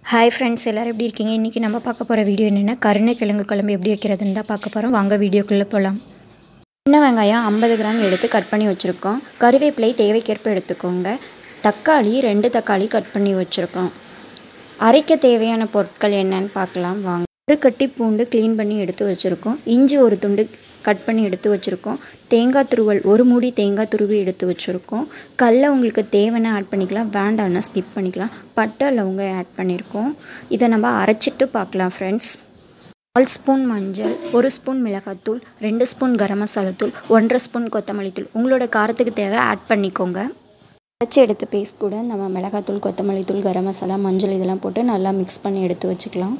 hi friends எல்லோரும் எப்படி இருக்கீங்க இன்றைக்கி நம்ம பார்க்க போகிற வீடியோ என்னென்னா கருணைக்கிழங்கு குழம்பு எப்படி வைக்கிறதுன்னு தான் பார்க்க போகிறோம் வாங்க வீடியோக்குள்ளே போகலாம் சின்ன வெங்காயம் ஐம்பது கிராம் எடுத்து கட் பண்ணி வச்சுருக்கோம் கருவேப்பிலை தேவைக்கேற்ப எடுத்துக்கோங்க தக்காளி ரெண்டு தக்காளி கட் பண்ணி வச்சுருக்கோம் அரைக்க தேவையான பொருட்கள் என்னன்னு பார்க்கலாம் வாங்க ஒரு கட்டி பூண்டு க்ளீன் பண்ணி எடுத்து வச்சுருக்கோம் இஞ்சி ஒரு துண்டு கட் பண்ணி எடுத்து வச்சுருக்கோம் தேங்காய் துருவல் ஒரு மூடி தேங்காய் துருவி எடுத்து வச்சுருக்கோம் கடல உங்களுக்கு தேவைன்னா ஆட் பண்ணிக்கலாம் வேண்டாம்னா ஸ்கிப் பண்ணிக்கலாம் பட்டை லவங்க ஆட் பண்ணியிருக்கோம் இதை நம்ம அரைச்சிட்டு பார்க்கலாம் ஃப்ரெண்ட்ஸ் கால் ஸ்பூன் மஞ்சள் ஒரு ஸ்பூன் மிளகாத்தூள் ரெண்டு ஸ்பூன் கரம் மசாலா தூள் ஒன்றரை ஸ்பூன் கொத்தமல்லி தூள் உங்களோட காரத்துக்கு தேவை ஆட் பண்ணிக்கோங்க அரைச்சி எடுத்த பேஸ்ட் கூட நம்ம மிளகாத்தூள் கொத்தமல்லி தூள் கரம் மசாலா மஞ்சள் இதெல்லாம் போட்டு நல்லா மிக்ஸ் பண்ணி எடுத்து வச்சுக்கலாம்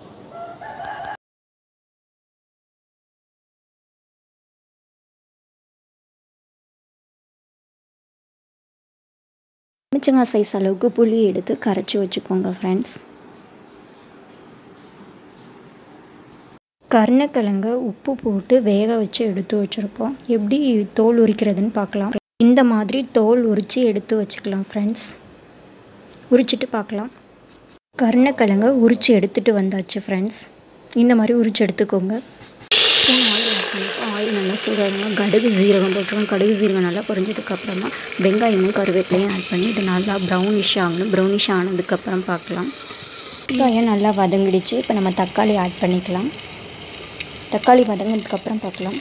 மிச்சங்காய் சைஸ் அளவுக்கு புளி எடுத்து கரைச்சி வச்சுக்கோங்க ஃப்ரெண்ட்ஸ் கருணக்கிழங்க உப்பு போட்டு வேக வச்சு எடுத்து வச்சுருக்கோம் எப்படி தோல் உரிக்கிறதுன்னு பார்க்கலாம் இந்த மாதிரி தோல் உரித்து எடுத்து வச்சுக்கலாம் ஃப்ரெண்ட்ஸ் உரிச்சிட்டு பார்க்கலாம் கருணக்கிழங்க உரித்து எடுத்துகிட்டு வந்தாச்சு ஃப்ரெண்ட்ஸ் இந்த மாதிரி உரித்து எடுத்துக்கோங்க ஸ்பூன் ஆயில் ஆட் பண்ணியிருக்கோம் ஆயில் நல்லா சூடாகணும் கடுகு ஜீரகம் போட்டுருவோம் கடுகு ஜீரகம் நல்லா பொரிஞ்சதுக்கப்புறமா வெங்காயமும் கருவேப்பிலையும் ஆட் பண்ணி இது நல்லா ப்ரௌனிஷ் ஆகணும் ப்ரௌனிஷ் ஆனதுக்கப்புறம் பார்க்கலாம் வெங்காயம் நல்லா வதங்கிடுச்சு இப்போ நம்ம தக்காளி ஆட் பண்ணிக்கலாம் தக்காளி வதங்கினதுக்கப்புறம் பார்க்கலாம்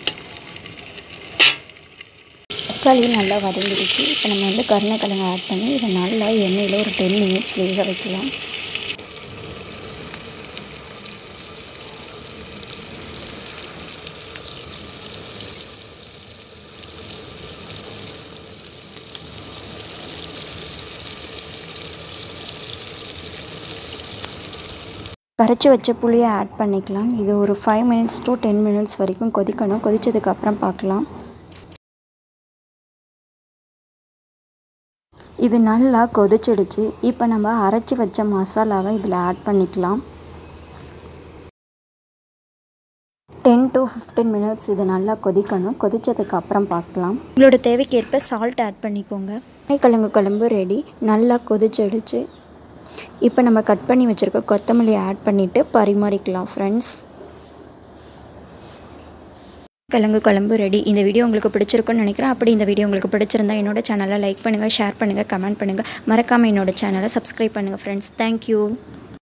தக்காளி நல்லா வதங்கிடுச்சு இப்போ நம்ம வந்து கருணக்கிழங்கு ஆட் பண்ணி இதை நல்லா எண்ணெயில் ஒரு டென் மினிட்ஸ் வேக வைக்கலாம் கரைச்சி வச்ச புளியை ஆட் பண்ணிக்கலாம் இது ஒரு five minutes to ten minutes வரைக்கும் கொதிக்கணும் கொதித்ததுக்கப்புறம் பார்க்கலாம் இது நல்லா கொதிச்சிடுச்சு இப்போ நம்ம அரைச்சி வச்ச மசாலாவை இதில் ஆட் பண்ணிக்கலாம் டென் டு ஃபிஃப்டீன் மினிட்ஸ் இது நல்லா கொதிக்கணும் கொதித்ததுக்கு அப்புறம் பார்க்கலாம் உங்களோட தேவைக்கேற்ப சால்ட் ஆட் பண்ணிக்கோங்க கிழங்கு குழம்பு ரெடி நல்லா கொதிச்சிடுச்சு இப்போ நம்ம கட் பண்ணி வச்சுருக்க கொத்தமல்லி ஆட் பண்ணிவிட்டு பரிமாறிக்கலாம் ஃப்ரெண்ட்ஸ் கிழங்கு குழம்பு ரெடி இந்த வீடியோ உங்களுக்கு பிடிச்சிருக்குன்னு நினைக்கிறேன் அப்படி இந்த வீடியோ உங்களுக்கு பிடிச்சிருந்தா என்னோட சேனலை லைக் பண்ணுங்கள் ஷேர் பண்ணுங்கள் கமெண்ட் பண்ணுங்கள் மறக்காமல் என்னோட சேனலை சப்ஸ்கிரைப் பண்ணுங்கள் ஃப்ரெண்ட்ஸ் தேங்க்யூ